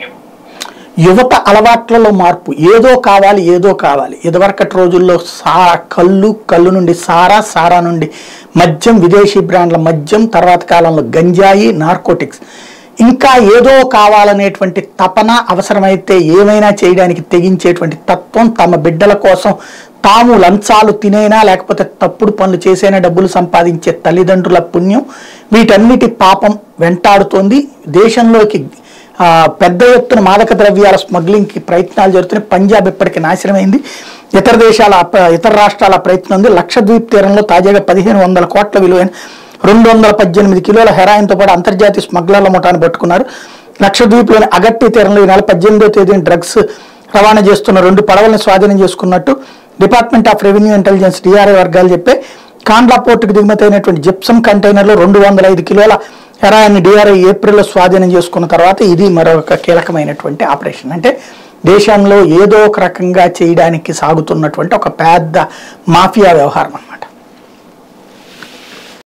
విషయం యువత అలవాట్లలో మార్పు ఏదో కావాలి ఏదో కావాలి ఇదివరకటి రోజుల్లో సా కళ్ళు కళ్ళు నుండి సారా సారా నుండి మద్యం విదేశీ బ్రాండ్ల మద్యం తర్వాత కాలంలో గంజాయి నార్కోటిక్స్ ఇంకా ఏదో కావాలనేటువంటి తపన అవసరమైతే ఏమైనా చేయడానికి తెగించేటువంటి తత్వం తమ బిడ్డల కోసం తాము లంచాలు తినైనా లేకపోతే తప్పుడు పనులు చేసైనా డబ్బులు సంపాదించే తల్లిదండ్రుల పుణ్యం వీటన్నిటి పాపం వెంటాడుతోంది దేశంలోకి ఆ, పెద్ద ఎత్తున మాదక ద్రవ్యాల స్మగ్లింగ్కి ప్రయత్నాలు జరుగుతున్నాయి పంజాబ్ ఇప్పటికి నాశనమైంది ఇతర దేశాల అప- ఇతర రాష్ట్రాల ప్రయత్నం ఉంది లక్షద్వీప్ తీరంలో తాజాగా పదిహేను వందల కోట్ల విలువైన రెండు వందల పద్దెనిమిది కిలోల హెరాయిన్తో పాటు అంతర్జాతీయ స్మగ్లర్ల ముఠాను పట్టుకున్నారు లక్షద్వీప్లోని అగట్టి తీరంలో ఈ నెల పద్దెనిమిదో తేదీన డ్రగ్స్ రవాణా చేస్తున్న రెండు పడవలను స్వాధీనం చేసుకున్నట్టు department of revenue intelligence DRI వర్గాలు చెప్పే కాండ్లా పోర్టుకు దిగుమతి అయినటువంటి జిప్సమ్ కంటైనర్లో రెండు వందల ఐదు కిలోల హెరాయిన్ డిఆర్ఐ ఏప్రిల్లో స్వాధీనం చేసుకున్న తర్వాత ఇది మరొక కీలకమైనటువంటి ఆపరేషన్ అంటే దేశంలో ఏదో ఒక రకంగా చేయడానికి సాగుతున్నటువంటి ఒక పెద్ద మాఫియా వ్యవహారం అన్నమాట